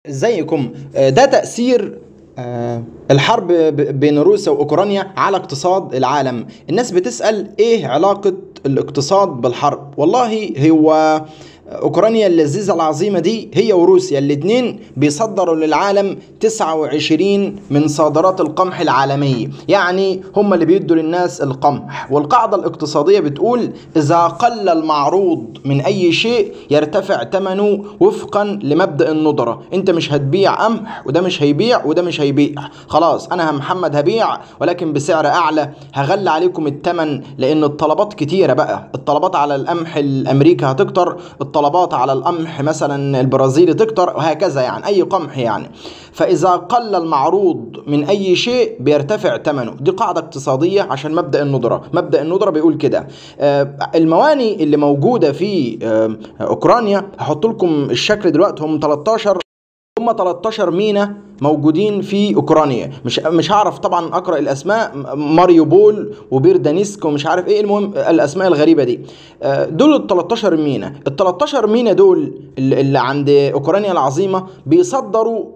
ازيكم آه، ده تأثير آه، الحرب ب- بين روسيا واوكرانيا على اقتصاد العالم الناس بتسأل ايه علاقة الاقتصاد بالحرب والله هو اوكرانيا اللذيذة العظيمة دي هي وروسيا الاتنين بيصدروا للعالم 29 من صادرات القمح العالمية يعني هم اللي بيدوا للناس القمح والقاعدة الاقتصادية بتقول اذا قل المعروض من اي شيء يرتفع ثمنه وفقا لمبدأ الندرة انت مش هتبيع قمح وده مش هيبيع وده مش هيبيع خلاص انا محمد هبيع ولكن بسعر اعلى هغلي عليكم الثمن لان الطلبات كتيرة بقى الطلبات على القمح الامريكي هتكتر الطلبات على القمح مثلا البرازيلي تكتر وهكذا يعني اي قمح يعني فاذا قل المعروض من اي شيء بيرتفع ثمنه دي قاعدة اقتصادية عشان مبدأ الندرة مبدأ الندرة بيقول كده آه، المواني اللي موجودة في آه، اوكرانيا هحط لكم الشكل دلوقتي هم 13 هم 13 مينا موجودين في اوكرانيا مش مش هعرف طبعا اقرا الاسماء ماريو بول وبيردانيسك ومش عارف ايه المهم الاسماء الغريبه دي آه، دول ال 13 مينا ال 13 مينا دول اللي اللي عند اوكرانيا العظيمه بيصدروا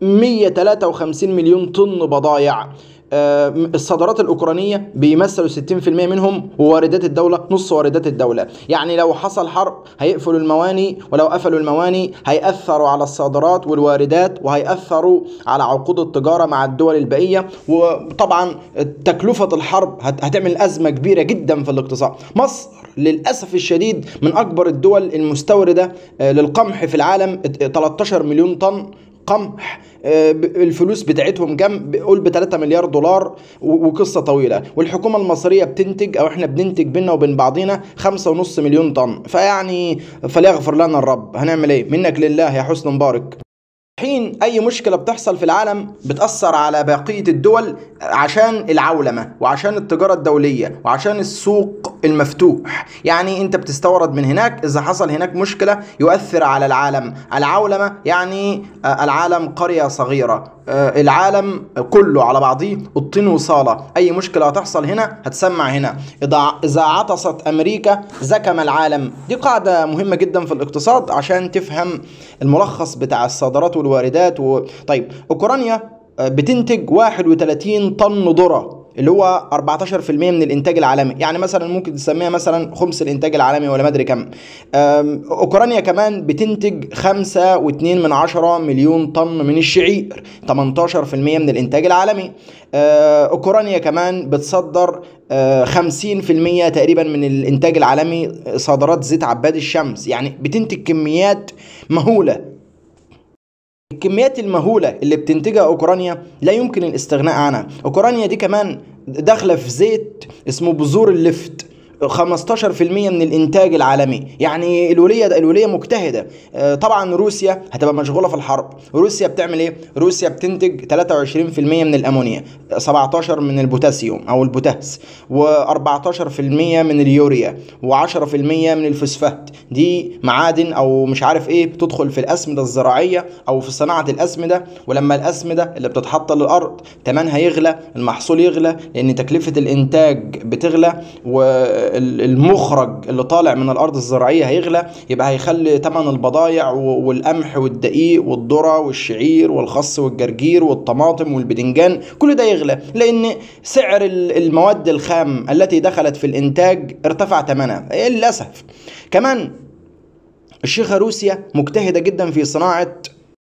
153 مليون طن بضايع آه، الصادرات الأوكرانية بيمثلوا 60% منهم وواردات الدولة نص واردات الدولة يعني لو حصل حرب هيقفلوا المواني ولو قفلوا المواني هيأثروا على الصادرات والواردات وهيأثروا على عقود التجارة مع الدول الباقية وطبعا تكلفة الحرب هت- هتعمل أزمة كبيرة جدا في الاقتصاد مصر للأسف الشديد من أكبر الدول المستوردة آه، للقمح في العالم 13 مليون طن قمح آه، ب- الفلوس بتاعتهم كام قول ب 3 مليار دولار و- وقصه طويله والحكومه المصريه بتنتج او احنا بننتج بينا وبين بعضينا 5.5 مليون طن فيعني فليغفر لنا الرب هنعمل ايه منك لله يا حسن مبارك حين اي مشكله بتحصل في العالم بتاثر على بقيه الدول عشان العولمه وعشان التجاره الدوليه وعشان السوق المفتوح يعني انت بتستورد من هناك اذا حصل هناك مشكله يؤثر على العالم العولمه يعني آه، العالم قريه صغيره آه، العالم كله على بعضيه الطين وصاله اي مشكله هتحصل هنا هتسمع هنا اذا اذا عطست امريكا زكم العالم دي قاعده مهمه جدا في الاقتصاد عشان تفهم الملخص بتاع الصادرات والواردات و... طيب اوكرانيا آه، بتنتج 31 طن ذره اللي هو 14% من الانتاج العالمي يعني مثلا ممكن تسميها مثلا خمس الانتاج العالمي ولا ما ادري كم أم، اوكرانيا كمان بتنتج 5.2 من عشرة مليون طن من الشعير 18% من الانتاج العالمي أه، اوكرانيا كمان بتصدر أه، 50% تقريبا من الانتاج العالمي صادرات زيت عباد الشمس يعني بتنتج كميات مهوله الكميات المهولة اللي بتنتجها أوكرانيا لا يمكن الاستغناء عنها أوكرانيا دي كمان داخلة في زيت اسمه بذور اللفت 15% من الانتاج العالمي يعني الوليه الوليه مجتهده آه، طبعا روسيا هتبقى مشغوله في الحرب روسيا بتعمل ايه روسيا بتنتج 23% من الامونيا 17 من البوتاسيوم او البوتاس و14% من اليوريا و10% من الفوسفات دي معادن او مش عارف ايه بتدخل في الاسمده الزراعيه او في صناعه الاسمده ولما الاسمده اللي بتتحط للارض تمنها يغلى المحصول يغلى لان تكلفه الانتاج بتغلى والمخرج اللي طالع من الارض الزراعيه هيغلى يبقى هيخلي ثمن البضايع و- والقمح والدقيق والذره والشعير والخس والجرجير والطماطم والبدنجان كل ده يغلى لان سعر ال- المواد الخام التي دخلت في الانتاج ارتفع ثمنها للاسف كمان الشيخة روسيا مجتهدة جدا في صناعة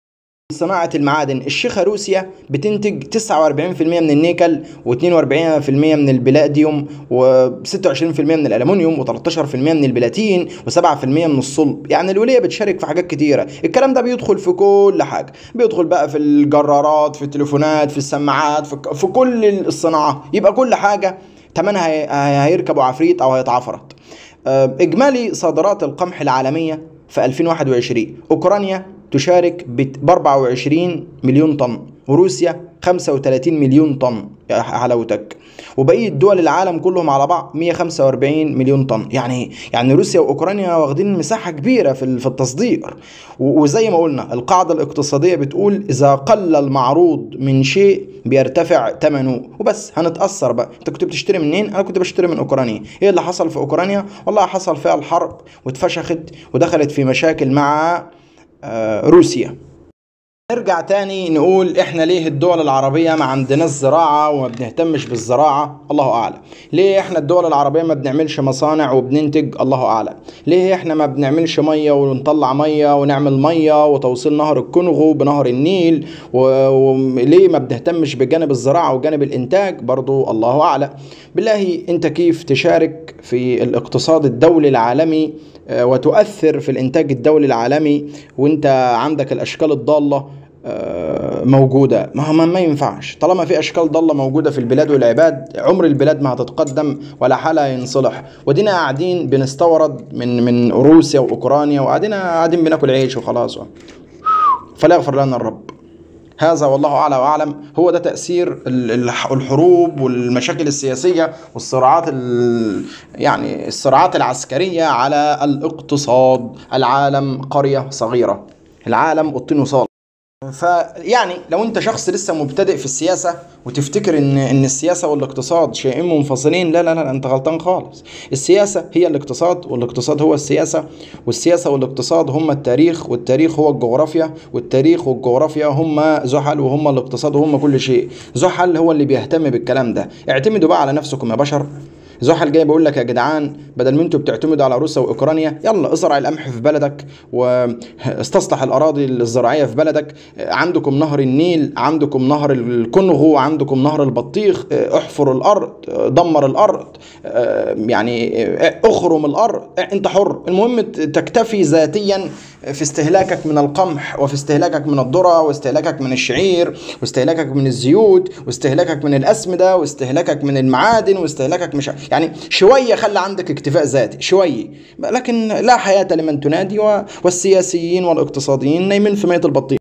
صناعة المعادن الشيخة روسيا بتنتج 49% من النيكل و42% من البلاديوم و26% من الألمنيوم و13% من البلاتين و7% من الصلب يعني الولاية بتشارك في حاجات كتيرة الكلام ده بيدخل في كل حاجة بيدخل بقى في الجرارات في التليفونات في السماعات في, في كل الصناعات يبقى كل حاجة تمنها هي- هي- هيركبوا عفريت أو هيتعفرت آه، إجمالي صادرات القمح العالمية في 2021 أوكرانيا تشارك ب 24 مليون طن وروسيا 35 مليون طن يا حلاوتك وبقيه دول العالم كلهم على بعض 145 مليون طن يعني يعني روسيا واوكرانيا واخدين مساحه كبيره في ال- في التصدير و- وزي ما قلنا القاعده الاقتصاديه بتقول اذا قل المعروض من شيء بيرتفع ثمنه وبس هنتاثر بقى انت كنت بتشتري منين انا كنت بشتري من اوكرانيا ايه اللي حصل في اوكرانيا والله حصل فيها الحرب واتفشخت ودخلت في مشاكل مع آه، روسيا نرجع تاني نقول احنا ليه الدول العربية ما عندناش زراعة وما بنهتمش بالزراعة الله اعلم ليه احنا الدول العربية ما بنعملش مصانع وبننتج الله اعلم ليه احنا ما بنعملش مية ونطلع مية ونعمل مية وتوصيل نهر الكونغو بنهر النيل و- وليه ما بنهتمش بجانب الزراعة وجانب الانتاج برضو الله اعلم بالله انت كيف تشارك في الاقتصاد الدولي العالمي آه، وتؤثر في الانتاج الدولي العالمي وانت عندك الاشكال الضاله آه، موجوده ما هو ما ما ينفعش طالما في اشكال ضاله موجوده في البلاد والعباد عمر البلاد ما هتتقدم ولا حالها ينصلح ودينا قاعدين بنستورد من من روسيا واوكرانيا وقاعدين قاعدين بناكل عيش وخلاص فلا يغفر لنا الرب هذا والله اعلى واعلم هو ده تاثير ال- الح- الحروب والمشاكل السياسيه والصراعات ال- يعني الصراعات العسكريه على الاقتصاد العالم قريه صغيره العالم الطين وصال فيعني لو انت شخص لسه مبتدئ في السياسه وتفتكر ان ان السياسه والاقتصاد شيئين منفصلين لا لا لا انت غلطان خالص السياسه هي الاقتصاد والاقتصاد هو السياسه والسياسه والاقتصاد هم التاريخ والتاريخ هو الجغرافيا والتاريخ والجغرافيا هم زحل وهم الاقتصاد وهم كل شيء زحل هو اللي بيهتم بالكلام ده اعتمدوا بقى على نفسكم يا بشر زحل جاي بيقول لك يا جدعان بدل ما انتوا بتعتمدوا على روسيا واوكرانيا يلا ازرع القمح في بلدك واستصلح الاراضي الزراعيه في بلدك عندكم نهر النيل عندكم نهر الكونغو عندكم نهر البطيخ احفر الارض دمر الارض يعني اخرم الارض انت حر المهم تكتفي ذاتيا في استهلاكك من القمح وفي استهلاكك من الذره واستهلاكك من الشعير واستهلاكك من الزيوت واستهلاكك من الاسمده واستهلاكك من المعادن واستهلاكك مش يعني شويه خلي عندك اكتفاء ذاتي شويه لكن لا حياه لمن تنادي والسياسيين والاقتصاديين نايمين في ميه البطيخ